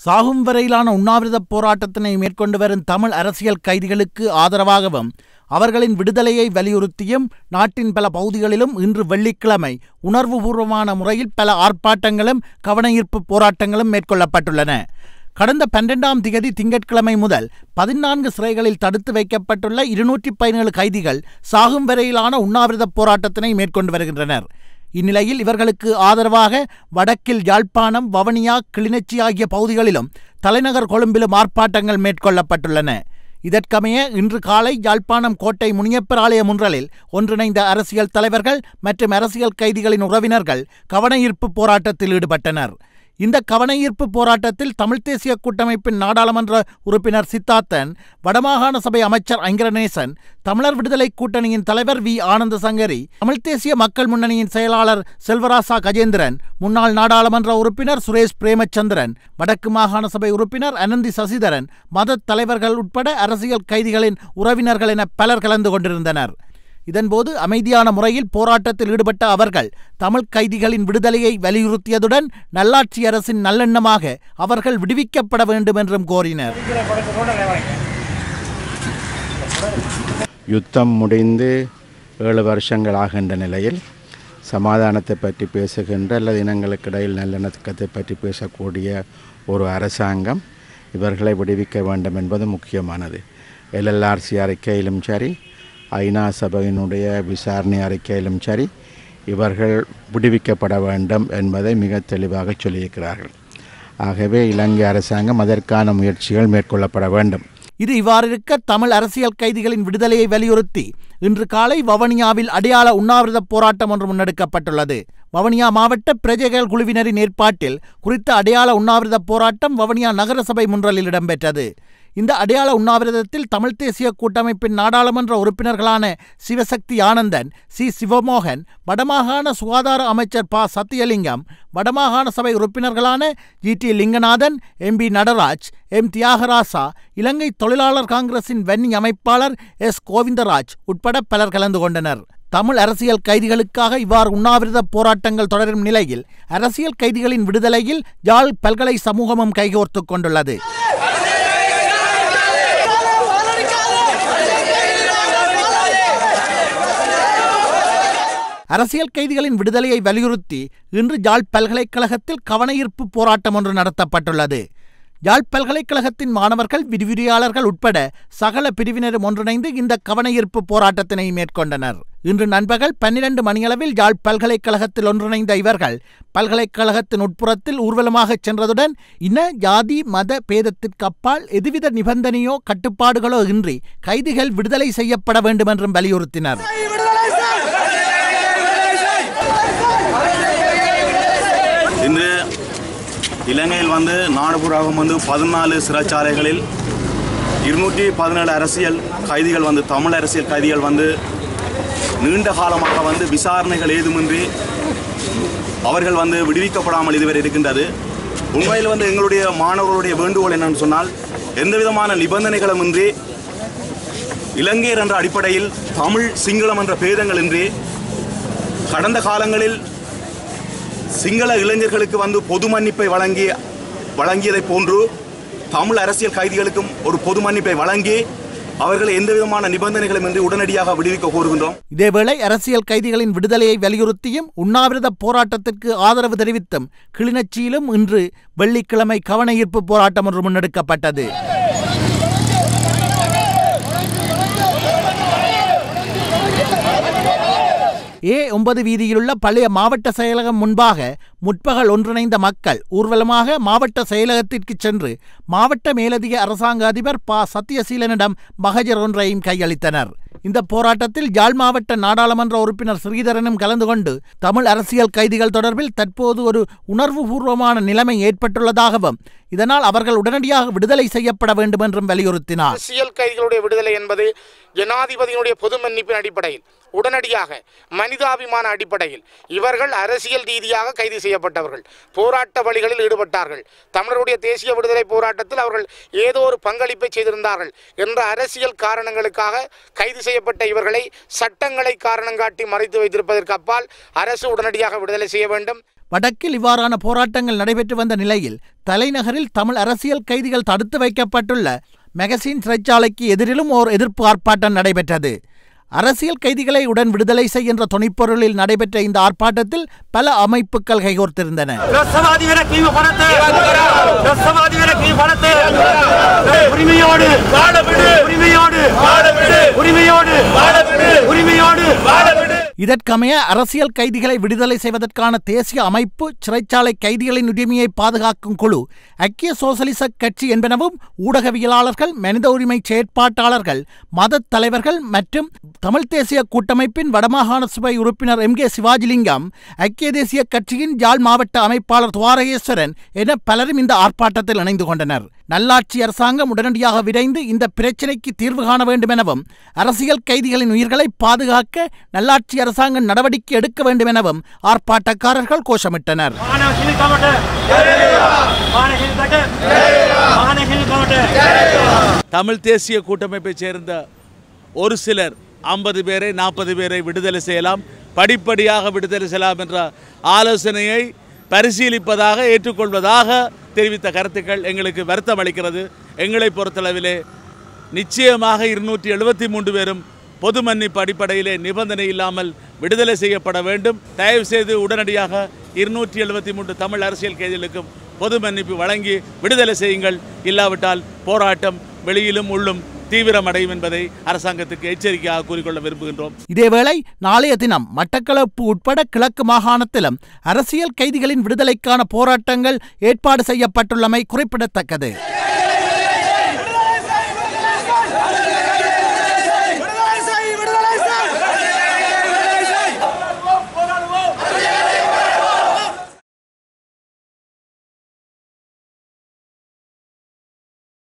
சாகும் வரையிலான உண்ணாவிரதப் போராட்டத்தினை மேற்கொண்டு வரும் தமிழ் அரசியல் கைதிகளுக்கு ஆதரவாகவும் அவர்களின் விடுதலையை வலியுறுத்தியும் நாட்டின் பல பகுதிகளிலும் இன்று வெள்ளிக்கிழமை உணர்வுபூர்வமான முறையில் பல ஆர்ப்பாட்டங்களும் கவனஈர்ப்பு போராட்டங்களும் மேற்கொள்ளப்பட்டுள்ளன கடந்த பன்னிரெண்டாம் திகதி திங்கட்கிழமை முதல் பதினான்கு சிறைகளில் தடுத்து வைக்கப்பட்டுள்ள இருநூற்றி பதினேழு கைதிகள் சாகும் வரையிலான உண்ணாவிரதப் போராட்டத்தினை மேற்கொண்டு வருகின்றனர் இந்நிலையில் இவர்களுக்கு ஆதரவாக வடக்கில் யாழ்ப்பாணம் வவனியா கிளிநொச்சி ஆகிய பகுதிகளிலும் தலைநகர் கொழும்பிலும் ஆர்ப்பாட்டங்கள் மேற்கொள்ளப்பட்டுள்ளன இதற்கமைய இன்று காலை யாழ்ப்பாணம் கோட்டை முனியப்பர் ஆலய முன்றலில் ஒன்றிணைந்த அரசியல் தலைவர்கள் மற்றும் அரசியல் கைதிகளின் உறவினர்கள் கவனஈர்ப்பு போராட்டத்தில் ஈடுபட்டனர் இந்த கவனஈர்ப்பு போராட்டத்தில் தமிழ்த் தேசிய கூட்டமைப்பின் நாடாளுமன்ற உறுப்பினர் சித்தார்த்தன் வடமாகாண சபை அமைச்சர் ஐங்கரநேசன் தமிழர் விடுதலை கூட்டணியின் தலைவர் வி ஆனந்த சங்கரி தமிழ்த் தேசிய மக்கள் முன்னணியின் செயலாளர் செல்வராசா கஜேந்திரன் முன்னாள் நாடாளுமன்ற உறுப்பினர் சுரேஷ் பிரேமச்சந்திரன் வடக்கு மாகாண சபை உறுப்பினர் அனந்தி சசிதரன் மத தலைவர்கள் உட்பட அரசியல் கைதிகளின் உறவினர்கள் என பலர் கலந்து கொண்டிருந்தனர் இதன்போது அமைதியான முறையில் போராட்டத்தில் ஈடுபட்ட அவர்கள் தமிழ் கைதிகளின் விடுதலையை வலியுறுத்தியதுடன் நல்லாட்சி அரசின் நல்லெண்ணமாக அவர்கள் விடுவிக்கப்பட வேண்டும் என்றும் கோரினர் யுத்தம் முடிந்து ஏழு வருஷங்கள் ஆகின்ற நிலையில் சமாதானத்தை பற்றி பேசுகின்ற அல்லது இனங்களுக்கிடையில் நல்லிணக்கத்தை பற்றி பேசக்கூடிய ஒரு அரசாங்கம் இவர்களை விடுவிக்க வேண்டும் என்பது முக்கியமானது எல்எல்ஆர்சி அறிக்கையிலும் சரி ஐநா சபையினுடைய விசாரணை அறிக்கையிலும் சரி இவர்கள் விடுவிக்கப்பட வேண்டும் என்பதை மிக தெளிவாக சொல்லியிருக்கிறார்கள் ஆகவே இலங்கை அரசாங்கம் அதற்கான முயற்சிகள் மேற்கொள்ளப்பட வேண்டும் இது இவ்வாறிருக்க தமிழ் அரசியல் கைதிகளின் விடுதலையை வலியுறுத்தி இன்று காலை வவனியாவில் அடையாள உண்ணாவிரதப் போராட்டம் ஒன்று முன்னெடுக்கப்பட்டுள்ளது வவனியா மாவட்ட பிரஜைகள் குழுவினரின் ஏற்பாட்டில் குறித்த அடையாள உண்ணாவிரதப் போராட்டம் வவனியா நகரசபை முன்றலில் இடம்பெற்றது இந்த அடையாள உண்ணாவிரதத்தில் தமிழ்த் தேசிய கூட்டமைப்பின் நாடாளுமன்ற உறுப்பினர்களான சிவசக்தி ஆனந்தன் சி சிவமோகன் வடமாகாண சுகாதார அமைச்சர் ப சத்தியலிங்கம் வடமாகாண சபை உறுப்பினர்களான G T Linganathan M P Nataraj M Thiyagarasa Ilankai தொழிலாளர் காங்கிரசின் வன்னி அமைப்பாளர் எஸ் கோவிந்தராஜ் உட்பட பலர் கலந்து கொண்டனர் தமிழ் அரசியல் கைதிகளுக்காக இவ்வாறு உண்ணாவிரத போராட்டங்கள் தொடரும் நிலையில் அரசியல் கைதிகளின் விடுதலையில் யாழ் பல்கலை சமூகமும் கைகோர்த்துக் கொண்டுள்ளது அரசியல் கைதிகளின் விடுதலையை வலியுறுத்தி இன்று யாழ் பல்கலைக்கழகத்தில் கவனஈர்ப்பு போராட்டம் ஒன்று நடத்தப்பட்டுள்ளது யாழ் பல்கலைக்கழகத்தின் மாணவர்கள் விரிவுரையாளர்கள் உட்பட சகல பிரிவினரும் ஒன்றிணைந்து இந்த கவனஈர்ப்பு போராட்டத்தினை மேற்கொண்டனர் இன்று நண்பகல் பன்னிரண்டு மணியளவில் யாழ் பல்கலைக்கழகத்தில் ஒன்றிணைந்த இவர்கள் பல்கலைக்கழகத்தின் உட்புறத்தில் ஊர்வலமாகச் சென்றதுடன் இன ஜாதி மத பேதத்திற்கு அப்பால் எதுவித நிபந்தனையோ கட்டுப்பாடுகளோ இன்றி கைதிகள் விடுதலை செய்யப்பட வேண்டும் என்றும் வலியுறுத்தினர் இன்று இலங்கையில் வந்து நாடுபுறாகும் வந்து பதினாலு சிறைச்சாலைகளில் இருநூற்றி பதினேழு அரசியல் கைதிகள் வந்து தமிழ் அரசியல் கைதிகள் வந்து நீண்ட காலமாக வந்து விசாரணைகள் ஏதுமின்றி அவர்கள் வந்து விடுவிக்கப்படாமல் இதுவரை இருக்கின்றது உண்மையில் வந்து எங்களுடைய மாணவர்களுடைய வேண்டுகோள் என்னன்னு சொன்னால் எந்த விதமான நிபந்தனைகளும் இன்றி இலங்கையர் என்ற அடிப்படையில் தமிழ் சிங்களம் என்ற பேதங்கள் இன்றி கடந்த காலங்களில் சிங்கள இளைஞர்களுக்கு வந்து பொது மன்னிப்பை வழங்கி வழங்கியதைப் போன்று தமிழ் அரசியல் கைதிகளுக்கும் ஒரு பொது மன்னிப்பை வழங்கி அவர்களை எந்த விதமான நிபந்தனைகளும் இன்றி உடனடியாக விடுவிக்க கோருகின்றோம் இதேவேளை அரசியல் கைதிகளின் விடுதலையை வலியுறுத்தியும் உண்ணாவிரத போராட்டத்திற்கு ஆதரவு தெரிவித்தும் கிளிநொச்சியிலும் இன்று வெள்ளிக்கிழமை கவனஈர்ப்பு போராட்டம் ஒன்று முன்னெடுக்கப்பட்டது ஏ ஒன்பது வீதியிலுள்ள பழைய மாவட்ட செயலகம் முன்பாக முற்பகல் ஒன்றிணைந்த மக்கள் ஊர்வலமாக மாவட்ட செயலகத்திற்கு சென்று மாவட்ட மேலதிக அரசாங்க அதிபர் ப சத்தியசீலனிடம் மகஜர் ஒன்றையும் கையளித்தனர் இந்த போராட்டத்தில் யாழ் மாவட்ட நாடாளுமன்ற உறுப்பினர் ஸ்ரீதரனும் கலந்து கொண்டு தமிழ் அரசியல் கைதிகள் தொடர்பில் தற்போது ஒரு உணர்வுபூர்வமான நிலைமை ஏற்பட்டுள்ளதாகவும் இதனால் அவர்கள் உடனடியாக விடுதலை செய்யப்பட வேண்டும் என்றும் வலியுறுத்தினார் அரசியல் கைதிகளுடைய விடுதலை என்பது ஜனாதிபதியினுடைய பொது மன்னிப்பின் அடிப்படையில் உடனடியாக மனிதாபிமான அடிப்படையில் இவர்கள் அரசியல் ரீதியாக கைது செய்யப்பட்டவர்கள் போராட்ட வழிகளில் ஈடுபட்டார்கள் தமிழருடைய தேசிய விடுதலை போராட்டத்தில் அவர்கள் ஏதோ ஒரு பங்களிப்பை செய்திருந்தார்கள் என்ற அரசியல் காரணங்களுக்காக கைது செய்யப்பட்ட இவர்களை சட்டங்களை காரணம் காட்டி மறைத்து வைத்திருப்பதற்கு அப்பால் அரசு உடனடியாக விடுதலை செய்ய வேண்டும் வடக்கில் இவ்வாறான போராட்டங்கள் நடைபெற்று வந்த நிலையில் தலைநகரில் தமிழ் அரசியல் கைதிகள் தடுத்து வைக்கப்பட்டுள்ள மெகசின் சிறைச்சாலைக்கு எதிரிலும் ஓர் எதிர்ப்பு ஆர்ப்பாட்டம் நடைபெற்றது அரசியல் கைதிகளை உடன் விடுதலை செய் என்ற துணைப்பொருளில் நடைபெற்ற இந்த ஆர்ப்பாட்டத்தில் பல அமைப்புகள் கைகோர்த்திருந்தன ரசவாதிகளை கீழ் பணத்தை ரசவாதிகளை கீழ் பணத்தை உரிமையோடு உரிமையோடு உரிமையோடு உரிமையோடு இதற்கமைய அரசியல் கைதிகளை விடுதலை செய்வதற்கான தேசிய அமைப்பு சிறைச்சாலை கைதிகளின் உரிமையை பாதுகாக்கும் குழு ஐக்கிய சோசலிச கட்சி என்பனவும் ஊடகவியலாளர்கள் மனித உரிமை செயற்பாட்டாளர்கள் மத தலைவர்கள் மற்றும் தமிழ் தேசிய கூட்டமைப்பின் வடமாகாண சபை உறுப்பினர் எம் கே சிவாஜிலிங்கம் ஐக்கிய தேசிய கட்சியின் யாழ் மாவட்ட அமைப்பாளர் துவாரகேஸ்வரன் என பலரும் இந்த ஆர்ப்பாட்டத்தில் இணைந்து கொண்டனர் நல்லாட்சி அரசாங்கம் உடனடியாக விரைந்து இந்த பிரச்சினைக்கு தீர்வு காண வேண்டும் எனவும் அரசியல் கைதிகளின் உயிர்களை பாதுகாக்க நல்லாட்சி அரசாங்கம் நடவடிக்கை எடுக்க வேண்டும் எனவும் ஆர்ப்பாட்டக்காரர்கள் கோஷமிட்டனர் மாணவர்கள் கவட்ட மாணவர்கள் கட்ட மாணவர்கள் கவட்ட தமிழ் தேசிய கூட்டமைப்பைச் சேர்ந்த ஒரு சிலர் ஐம்பது பேரை நாற்பது பேரை விடுதலை செய்யலாம் படிப்படியாக விடுதலை செய்யலாம் என்ற ஆலோசனையை பரிசீலிப்பதாக ஏற்றுக்கொள்வதாக தெரிவித்த கருத்துக்கள் எங்களுக்கு வருத்தம் அளிக்கிறது எங்களை பொறுத்தளவிலே நிச்சயமாக இருநூற்றி எழுபத்தி மூன்று பேரும் பொது மன்னிப்பு அடிப்படையிலே நிபந்தனை இல்லாமல் விடுதலை செய்யப்பட வேண்டும் தயவு செய்து உடனடியாக இருநூற்றி எழுபத்தி மூன்று தமிழ் அரசியல் கைதிகளுக்கும் பொது மன்னிப்பு வழங்கி விடுதலை செய்யுங்கள் இல்லாவிட்டால் போராட்டம் வெளியிலும் உள்ளும் தீவிரமடையும் என்பதை அரசாங்கத்துக்கு எச்சரிக்கையாக கூறிக்கொள்ள விரும்புகின்றோம் இதேவேளை நாளைய தினம் மட்டக்களப்பு உட்பட கிழக்கு மாகாணத்திலும் அரசியல் கைதிகளின் விடுதலைக்கான போராட்டங்கள் ஏற்பாடு செய்யப்பட்டுள்ளமை குறிப்பிடத்தக்கது